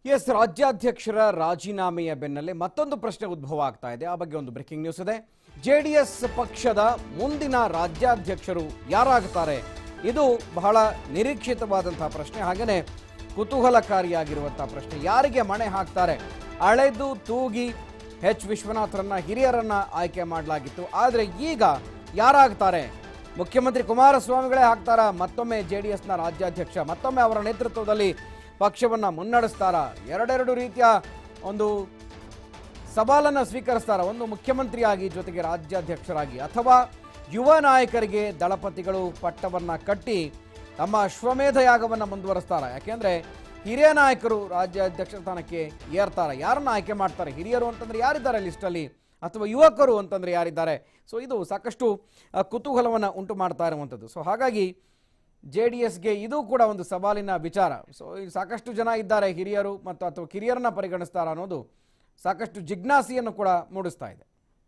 S ರಾಜ್ಯಾಧ್ಯಕ್ಷರ ರಾಜೀನಾಮೆಯ ಬೆನ್ನಲ್ಲೇ ಮತ್ತೊಂದು ಪ್ರಶ್ನೆ ಉದ್ಭವ ಆಗ್ತಾ ಇದೆ ಆ ಬಗ್ಗೆ ಒಂದು ಬ್ರೇಕಿಂಗ್ ನ್ಯೂಸ್ ಇದೆ ಜೆಡಿಎಸ್ ಪಕ್ಷದ ಮುಂದಿನ ರಾಜ್ಯಾಧ್ಯಕ್ಷರು ಯಾರಾಗ್ತಾರೆ ಇದು ಬಹಳ ನಿರೀಕ್ಷಿತವಾದಂತಹ ಪ್ರಶ್ನೆ ಹಾಗೆಯೇ ಕುತೂಹಲಕಾರಿಯಾಗಿರುವಂತಹ ಪ್ರಶ್ನೆ ಯಾರಿಗೆ ಮಣೆ ಹಾಕ್ತಾರೆ ಅಳೆದು ತೂಗಿ ಎಚ್ ವಿಶ್ವನಾಥರನ್ನ ಹಿರಿಯರನ್ನ ಆಯ್ಕೆ ಮಾಡಲಾಗಿತ್ತು ಆದರೆ ಈಗ ಯಾರಾಗ್ತಾರೆ ಮುಖ್ಯಮಂತ್ರಿ ಕುಮಾರಸ್ವಾಮಿಗಳೇ ಹಾಕ್ತಾರಾ ಮತ್ತೊಮ್ಮೆ ಜೆ ಡಿ ಎಸ್ನ ರಾಜ್ಯಾಧ್ಯಕ್ಷ ಮತ್ತೊಮ್ಮೆ ಅವರ ನೇತೃತ್ವದಲ್ಲಿ ಪಕ್ಷವನ್ನು ಮುನ್ನಡೆಸ್ತಾರ ಎರಡೆರಡು ರೀತಿಯ ಒಂದು ಸವಾಲನ್ನು ಸ್ವೀಕರಿಸ್ತಾರ ಒಂದು ಮುಖ್ಯಮಂತ್ರಿಯಾಗಿ ಜೊತೆಗೆ ರಾಜ್ಯಾಧ್ಯಕ್ಷರಾಗಿ ಅಥವಾ ಯುವ ನಾಯಕರಿಗೆ ದಳಪತಿಗಳು ಪಟ್ಟವನ್ನು ಕಟ್ಟಿ ತಮ್ಮ ಅಶ್ವಮೇಧ ಯಾಗವನ್ನು ಮುಂದುವರಿಸ್ತಾರ ಯಾಕೆಂದ್ರೆ ಹಿರಿಯ ನಾಯಕರು ರಾಜ್ಯಾಧ್ಯಕ್ಷ ಸ್ಥಾನಕ್ಕೆ ಏರ್ತಾರ ಯಾರನ್ನ ಆಯ್ಕೆ ಮಾಡ್ತಾರೆ ಹಿರಿಯರು ಅಂತಂದ್ರೆ ಯಾರಿದ್ದಾರೆ ಲಿಸ್ಟಲ್ಲಿ ಅಥವಾ ಯುವಕರು ಅಂತಂದ್ರೆ ಯಾರಿದ್ದಾರೆ ಸೊ ಇದು ಸಾಕಷ್ಟು ಆ, ಕುತೂಹಲವನ್ನು ಉಂಟು ಮಾಡ್ತಾ ಇರುವಂಥದ್ದು ಸೊ ಹಾಗಾಗಿ ಜೆ ಡಿ ಎಸ್ಗೆ ಇದು ಕೂಡ ಒಂದು ಸವಾಲಿನ ವಿಚಾರ ಸೊ ಇಲ್ಲಿ ಸಾಕಷ್ಟು ಜನ ಇದ್ದಾರೆ ಹಿರಿಯರು ಮತ್ತು ಅಥವಾ ಕಿರಿಯರನ್ನ ಪರಿಗಣಿಸ್ತಾರ ಅನ್ನೋದು ಸಾಕಷ್ಟು ಜಿಜ್ಞಾಸೆಯನ್ನು ಕೂಡ ಮೂಡಿಸ್ತಾ ಇದೆ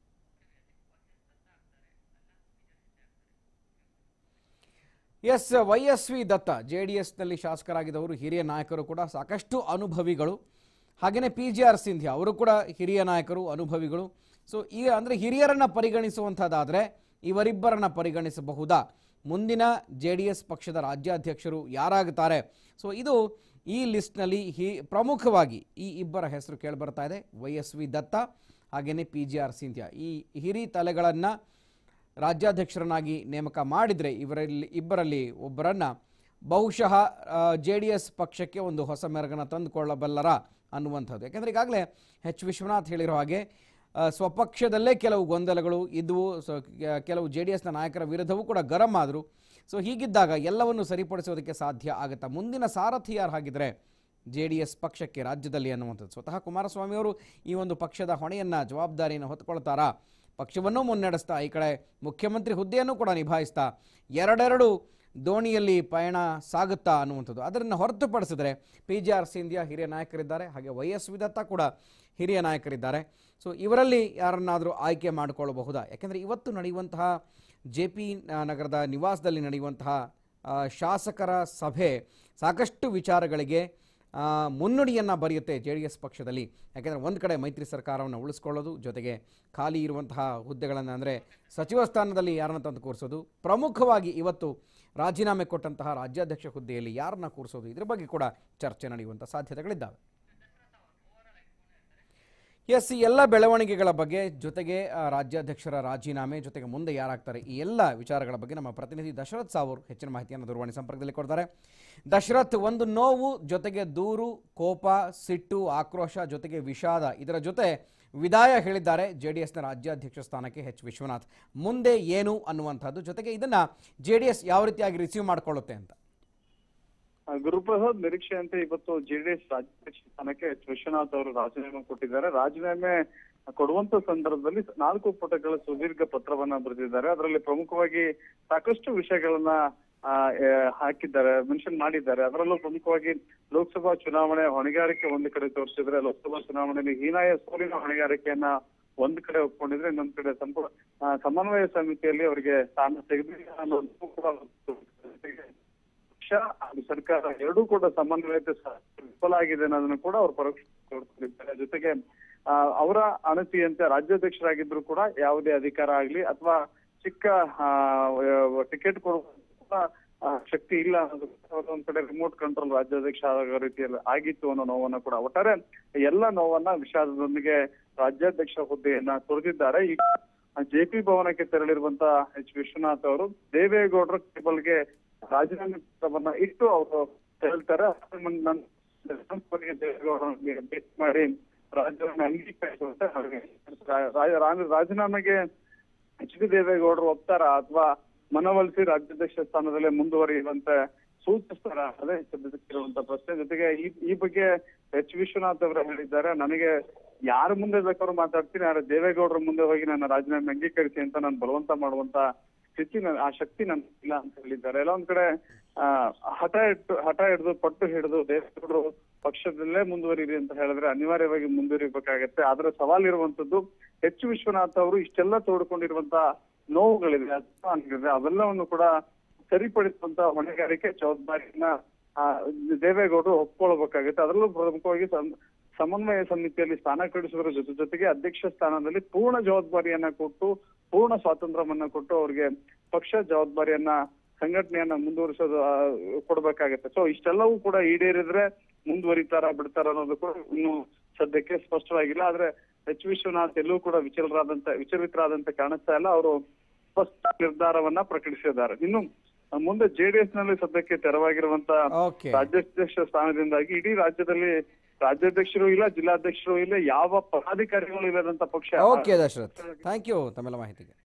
S Y S V Datta J D ಎಸ್ನಲ್ಲಿ ಶಾಸಕರಾಗಿದ್ದವರು ಹಿರಿಯ ನಾಯಕರು ಕೂಡ ಸಾಕಷ್ಟು ಅನುಭವಿಗಳು ಹಾಗೆಯೇ ಪಿ ಜಿ ಆರ್ ಸಿಂಧ್ಯಾ ಅವರು ಕೂಡ ಹಿರಿಯ ನಾಯಕರು ಅನುಭವಿಗಳು ಸೊ ಈಗ ಅಂದರೆ ಹಿರಿಯರನ್ನು ಪರಿಗಣಿಸುವಂಥದ್ದಾದರೆ ಇವರಿಬ್ಬರನ್ನ ಪರಿಗಣಿಸಬಹುದಾ ಮುಂದಿನ ಜೆ ಡಿ ಎಸ್ ಪಕ್ಷದ ರಾಜ್ಯಾಧ್ಯಕ್ಷರು ಯಾರಾಗುತ್ತಾರೆ ಸೊ ಇದು ಈ ಲಿಸ್ಟ್ನಲ್ಲಿ ಹಿ ಪ್ರಮುಖವಾಗಿ ಈ ಇಬ್ಬರ ಹೆಸರು ಕೇಳಿಬರ್ತಾ ಇದೆ ವೈ ಎಸ್ ವಿ ದತ್ತ ಹಾಗೆಯೇ ಪಿ ಜಿ ಆರ್ ಸಿಂಧ್ಯಾ ಈ ಹಿರಿ ತಲೆಗಳನ್ನು ರಾಜ್ಯಾಧ್ಯಕ್ಷರನ್ನಾಗಿ ನೇಮಕ ಮಾಡಿದರೆ ಇವರಲ್ಲಿ ಇಬ್ಬರಲ್ಲಿ ಒಬ್ಬರನ್ನು ಬಹುಶಃ ಜೆ ಡಿ ಎಸ್ ಪಕ್ಷಕ್ಕೆ ಒಂದು ಹೊಸ ಮೆರಗನ್ನು ತಂದುಕೊಳ್ಳಬಲ್ಲರ ಅನ್ನುವಂಥದ್ದು ಯಾಕೆಂದರೆ ಈಗಾಗಲೇ ಎಚ್ ವಿಶ್ವನಾಥ್ ಹೇಳಿರೋ ಹಾಗೆ ಆ, ಸ್ವಪಕ್ಷದಲ್ಲೇ ಕೆಲವು ಗೊಂದಲಗಳು ಇದ್ದವು ಸೊ ಕೆ- ಕೆಲವು ಜೆ ಡಿ ಎಸ್ನ ನಾಯಕರ ವಿರುದ್ಧವೂ ಕೂಡ ಗರಂ ಆದರು ಸೊ ಹೀಗಿದ್ದಾಗ ಎಲ್ಲವನ್ನು ಸರಿಪಡಿಸೋದಕ್ಕೆ ಸಾಧ್ಯ ಆಗುತ್ತಾ ಮುಂದಿನ ಸಾರಥಿ ಯಾರು ಹಾಗಿದ್ರೆ ಜೆ ಡಿ ಎಸ್ ಪಕ್ಷಕ್ಕೆ ರಾಜ್ಯದಲ್ಲಿ ಅನ್ನುವಂಥದ್ದು ಸ್ವತಃ ಕುಮಾರಸ್ವಾಮಿ ಅವರು ಈ ಒಂದು ಪಕ್ಷದ ಹೊಣೆಯನ್ನು ಜವಾಬ್ದಾರಿಯನ್ನು ಹೊತ್ಕೊಳ್ತಾರಾ ಪಕ್ಷವನ್ನು ಮುನ್ನಡೆಸ್ತಾ ಈ ಕಡೆ ಮುಖ್ಯಮಂತ್ರಿ ಹುದ್ದೆಯನ್ನು ಕೂಡ ನಿಭಾಯಿಸ್ತಾ ಎರಡೆರಡು ದೋಣಿಯಲ್ಲಿ ಪಯಣ ಸಾಗುತ್ತಾ ಅನ್ನುವಂಥದ್ದು ಅದನ್ನು ಹೊರತುಪಡಿಸಿದ್ರೆ ಪಿ ಜಿ ಆರ್ ಸಿಂಧಿಯಾ ಹಿರಿಯ ನಾಯಕರಿದ್ದಾರೆ ಹಾಗೆ ವೈ ಎಸ್ ವಿದತ್ತ ಕೂಡ ಹಿರಿಯ ನಾಯಕರಿದ್ದಾರೆ ಸೊ ಇವರಲ್ಲಿ ಯಾರನ್ನಾದರೂ ಆಯ್ಕೆ ಮಾಡಿಕೊಳ್ಳಬಹುದಾ ಯಾಕೆಂದರೆ ಇವತ್ತು ನಡೆಯುವಂತಹ ಜೆ ಪಿ ನಗರದ ನಿವಾಸದಲ್ಲಿ ನಡೆಯುವಂತಹ ಆ, ಶಾಸಕರ ಸಭೆ ಸಾಕಷ್ಟು ವಿಚಾರಗಳಿಗೆ ಆ, ಮುನ್ನುಡಿಯನ್ನು ಬರೆಯುತ್ತೆ ಜೆ ಡಿ ಎಸ್ ಪಕ್ಷದಲ್ಲಿ ಯಾಕೆಂದರೆ ಒಂದು ಕಡೆ ಮೈತ್ರಿ ಸರ್ಕಾರವನ್ನು ಉಳಿಸ್ಕೊಳ್ಳೋದು ಜೊತೆಗೆ ಖಾಲಿ ಇರುವಂತಹ ಹುದ್ದೆಗಳನ್ನು ಅಂದರೆ ಸಚಿವ ಸ್ಥಾನದಲ್ಲಿ ಯಾರನ್ನ ತಂದು ಕೂರಿಸೋದು ಪ್ರಮುಖವಾಗಿ ಇವತ್ತು ರಾಜೀನಾಮೆ ಕೊಟ್ಟಂತಹ ರಾಜ್ಯಾಧ್ಯಕ್ಷ ಹುದ್ದೆಯಲ್ಲಿ ಯಾರನ್ನ ಕೂರಿಸೋದು ಇದ್ರ ಬಗ್ಗೆ ಕೂಡ ಚರ್ಚೆ ನಡೆಯುವಂಥ ಸಾಧ್ಯತೆಗಳಿದ್ದಾವೆ ಎಸ್ ಈ ಎಲ್ಲ ಬೆಳವಣಿಗೆಗಳ ಬಗ್ಗೆ ಜೊತೆಗೆ ಆ, ರಾಜ್ಯಾಧ್ಯಕ್ಷರ ರಾಜೀನಾಮೆ ಜೊತೆಗೆ ಮುಂದೆ ಯಾರಾಗ್ತಾರೆ ಈ ಎಲ್ಲ ವಿಚಾರಗಳ ಬಗ್ಗೆ ನಮ್ಮ ಪ್ರತಿನಿಧಿ ದಶರಥ್ ಸಾವೂರ್ ಹೆಚ್ಚಿನ ಮಾಹಿತಿಯನ್ನು ದೂರವಾಣಿ ಸಂಪರ್ಕದಲ್ಲಿ ಕೊಡ್ತಾರೆ ದಶರಥ್ ಒಂದು ನೋವು ಜೊತೆಗೆ ದೂರು ಕೋಪ ಸಿಟ್ಟು ಆಕ್ರೋಶ ಜೊತೆಗೆ ವಿಷಾದ ಇದರ ಜೊತೆ ವಿದಾಯ ಹೇಳಿದ್ದಾರೆ ಜೆ ಡಿ ಎಸ್ನ ರಾಜ್ಯಾಧ್ಯಕ್ಷ ಸ್ಥಾನಕ್ಕೆ ಎಚ್ ವಿಶ್ವನಾಥ್ ಮುಂದೆ ಏನು ಅನ್ನುವಂಥದ್ದು ಜೊತೆಗೆ ಇದನ್ನ ಜೆ ಡಿ ಎಸ್ ಯಾವ ರೀತಿಯಾಗಿ ರಿಸೀವ್ ಮಾಡ್ಕೊಳ್ಳುತ್ತೆ ಅಂತ ಆ, ಗುರುಪ್ರಸಾದ್ ನಿರೀಕ್ಷೆಯಂತೆ ಇವತ್ತು ಜೆಡಿಎಸ್ ರಾಜ್ಯಾಧ್ಯಕ್ಷ ಸ್ಥಾನಕ್ಕೆ ಎಚ್ ವಿಶ್ವನಾಥ್ ಅವರು ರಾಜೀನಾಮೆ ಕೊಟ್ಟಿದ್ದಾರೆ ರಾಜೀನಾಮೆ ಕೊಡುವಂತ ಸಂದರ್ಭದಲ್ಲಿ ನಾಲ್ಕು ಪುಟಗಳ ಸುದೀರ್ಘ ಪತ್ರವನ್ನ ಬರೆದಿದ್ದಾರೆ ಅದರಲ್ಲಿ ಪ್ರಮುಖವಾಗಿ ಸಾಕಷ್ಟು ವಿಷಯಗಳನ್ನ ಆ, ಆ, ಹಾಕಿದ್ದಾರೆ ಮೆನ್ಷನ್ ಮಾಡಿದ್ದಾರೆ ಅದರಲ್ಲೂ ಪ್ರಮುಖವಾಗಿ ಲೋಕಸಭಾ ಚುನಾವಣೆ ಹೊಣೆಗಾರಿಕೆ ಒಂದು ಕಡೆ ತೋರಿಸಿದ್ರೆ ಲೋಕಸಭಾ ಚುನಾವಣೆಯಲ್ಲಿ ಹೀನಾಯ ಸೋಲಿನ ಹೊಣೆಗಾರಿಕೆಯನ್ನ ಒಂದ್ ಕಡೆ ಒಪ್ಕೊಂಡಿದ್ರೆ ಇನ್ನೊಂದ್ ಕಡೆ ಸಂಪೂರ್ಣ ಆ, ಸಮನ್ವಯ ಸಮಿತಿಯಲ್ಲಿ ಅವರಿಗೆ ಸ್ಥಾನ ತೆಗೆದಿಲ್ಲ ಅನ್ನೋದು ಕೂಡ ಜೊತೆಗೆ ಪಕ್ಷ ಹಾಗೂ ಸರ್ಕಾರ ಎರಡೂ ಕೂಡ ಸಮನ್ವಯತೆ ಸ- ವಿಫಲ ಆಗಿದೆ ಅನ್ನೋದನ್ನು ಕೂಡ ಅವರು ಪರೋಕ್ಷ ತೋರಿಸ್ಕೊಂಡಿದ್ದಾರೆ ಜೊತೆಗೆ ಆ, ಅವರ ಅನತಿಯಂತೆ ರಾಜ್ಯಾಧ್ಯಕ್ಷರಾಗಿದ್ರು ಕೂಡ ಯಾವುದೇ ಅಧಿಕಾರ ಆಗ್ಲಿ ಅಥವಾ ಚಿಕ್ಕ ಟಿಕೆಟ್ ಕೊಡುವ ಕೂಡ, ಆ, ಶಕ್ತಿ ಇಲ್ಲ ಅನ್ನೋದು ಕೂಡ ಒಂದ್ ಕಡೆ ರಿಮೋಟ್ ಕಂಟ್ರೋಲ್ ರಾಜ್ಯಾಧ್ಯಕ್ಷ ಆಗೋ ರೀತಿಯಲ್ಲಿ ಆಗಿತ್ತು ಅನ್ನೋ ನೋವನ್ನ ಕೂಡ ಒಟ್ಟಾರೆ ಎಲ್ಲ ನೋವನ್ನ ವಿಷಾದದೊಂದಿಗೆ ರಾಜ್ಯಾಧ್ಯಕ್ಷ ಹುದ್ದೆಯನ್ನ ತೊರೆದಿದ್ದಾರೆ ಈಗ ಜೆ ಪಿ ಭವನಕ್ಕೆ ತೆರಳಿರುವಂತ ಎಚ್ ವಿಶ್ವನಾಥ್ ಅವರು ದೇವೇಗೌಡರ ಟೇಬಲ್ಗೆ ರಾಜೀನಾಮೆ ಪತ್ರವನ್ನ ಇಟ್ಟು ಅವರು ಹೇಳ್ತಾರೆ ಕೊನೆಗೆ ದೇವೇಗೌಡರಿಗೆ ಭೇಟಿ ಮಾಡಿ ರಾಜ್ಯವನ್ನು ಅಂಗೀಕರಿಸುವಂತೆ ಅವ್ರಿಗೆ ರಾ- ರಾ- ರಾ- ರಾಜೀನಾಮೆಗೆ ಎಚ್ ಡಿ ದೇವೇಗೌಡರು ಒಪ್ತಾರ ಅಥವಾ ಮನವೊಲಿಸಿ ರಾಜ್ಯಾಧ್ಯಕ್ಷ ಸ್ಥಾನದಲ್ಲೇ ಮುಂದುವರಿಯುವಂತೆ ಸೂಚಿಸ್ತಾರ ಅದೇ ಸದ್ಯಕ್ಕಿರುವಂತ ಪ್ರಶ್ನೆ ಜೊತೆಗೆ ಈ ಈ ಬಗ್ಗೆ ಎಚ್ ವಿಶ್ವನಾಥ್ ಅವರು ಹೇಳಿದ್ದಾರೆ ನನಗೆ ಯಾರ ಮುಂದೆ ಬೇಕಾದ್ರೂ ಮಾತಾಡ್ತೀನಿ ಆದ್ರೆ ದೇವೇಗೌಡರ ಮುಂದೆ ಹೋಗಿ ನನ್ನ ರಾಜೀನಾಮೆ ಅಂಗೀಕರಿಸಿ ಅಂತ ನಾನು ಬಲವಂತ ಮಾಡುವಂತ ಸ್ಥಿತಿ ನನ್- ಆ ಶಕ್ತಿ ನನ್ಗೆ ಇಲ್ಲ ಅಂತ ಹೇಳಿದ್ದಾರೆ ಎಲ್ಲ ಒಂದ್ ಕಡೆ ಆ ಹಠ ಇಟ್ಟು ಹಠ ಹಿಡಿದು ಪಟ್ಟು ಹಿಡಿದು ದೇವೇಗೌಡರು ಪಕ್ಷದಲ್ಲೇ ಮುಂದುವರಿರಿ ಅಂತ ಹೇಳಿದ್ರೆ ಅನಿವಾರ್ಯವಾಗಿ ಮುಂದುವರಿಬೇಕಾಗತ್ತೆ ಆದ್ರೆ ಸವಾಲಿರುವಂತದ್ದು ಹೆಚ್ಚು ವಿಶ್ವನಾಥ್ ಅವರು ಇಷ್ಟೆಲ್ಲ ತೋಡ್ಕೊಂಡಿರುವಂತ ನೋವುಗಳಿದೆ ಅಸಮಾನಗಳಿದೆ ಅವೆಲ್ಲವನ್ನು ಕೂಡ ಸರಿಪಡಿಸುವಂತ ಹೊಣೆಗಾರಿಕೆ ಜವಾಬ್ದಾರಿಯನ್ನ ಆ, ದೇವೇಗೌಡರು ಒಪ್ಕೊಳ್ಬೇಕಾಗುತ್ತೆ ಅದರಲ್ಲೂ ಪ್ರಮುಖವಾಗಿ ಸಂ- ಸಮನ್ವಯ ಸಮಿತಿಯಲ್ಲಿ ಸ್ಥಾನ ಕಡಿಸೋದ್ರ ಜೊತೆ ಜೊತೆಗೆ ಅಧ್ಯಕ್ಷ ಸ್ಥಾನದಲ್ಲಿ ಪೂರ್ಣ ಜವಾಬ್ದಾರಿಯನ್ನ ಕೊಟ್ಟು ಪೂರ್ಣ ಸ್ವಾತಂತ್ರ್ಯವನ್ನ ಕೊಟ್ಟು ಅವ್ರಿಗೆ ಪಕ್ಷ ಜವಾಬ್ದಾರಿಯನ್ನ ಸಂಘಟನೆಯನ್ನ ಮುಂದುವರಿಸೋದು ಆ, ಕೊಡ್ಬೇಕಾಗತ್ತೆ ಸೊ ಇಷ್ಟೆಲ್ಲವೂ ಕೂಡ ಈಡೇರಿದ್ರೆ ಮುಂದುವರಿತಾರ ಬಿಡ್ತಾರ ಅನ್ನೋದು ಕೂಡ ಇನ್ನು ಸದ್ಯಕ್ಕೆ ಸ್ಪಷ್ಟವಾಗಿಲ್ಲ ಆದ್ರೆ ಎಚ್ ವಿಶ್ವನಾಥ್ ಎಲ್ಲೂ ಕೂಡ ವಿಚಲರಾದಂತ ವಿಚಲಿತರಾದಂತೆ ಕಾಣಿಸ್ತಾ ಇಲ್ಲ ಅವರು ಸ್ಪಷ್ಟ ನಿರ್ಧಾರವನ್ನ ಪ್ರಕಟಿಸಿದ್ದಾರೆ ಇನ್ನು ಮುಂದೆ ಜೆಡಿಎಸ್ ನಲ್ಲಿ ಸದ್ಯಕ್ಕೆ ತೆರವಾಗಿರುವಂತ ಓಕೆ ರಾಜ್ಯಾಧ್ಯಕ್ಷ ಸ್ಥಾನದಿಂದಾಗಿ ಇಡೀ ರಾಜ್ಯದಲ್ಲಿ ರಾಜ್ಯಾಧ್ಯಕ್ಷರು ಇಲ್ಲ ಜಿಲ್ಲಾಧ್ಯಕ್ಷರು ಇಲ್ಲ ಯಾವ ಪದಾಧಿಕಾರಿಗಳು ಇಲ್ಲದಂತ ಪಕ್ಷ ಓಕೆ ದಶರಥ್ ಥ್ಯಾಂಕ್ ಯು ತಮ್ಮೆಲ್ಲ ಮಾಹಿತಿಗೆ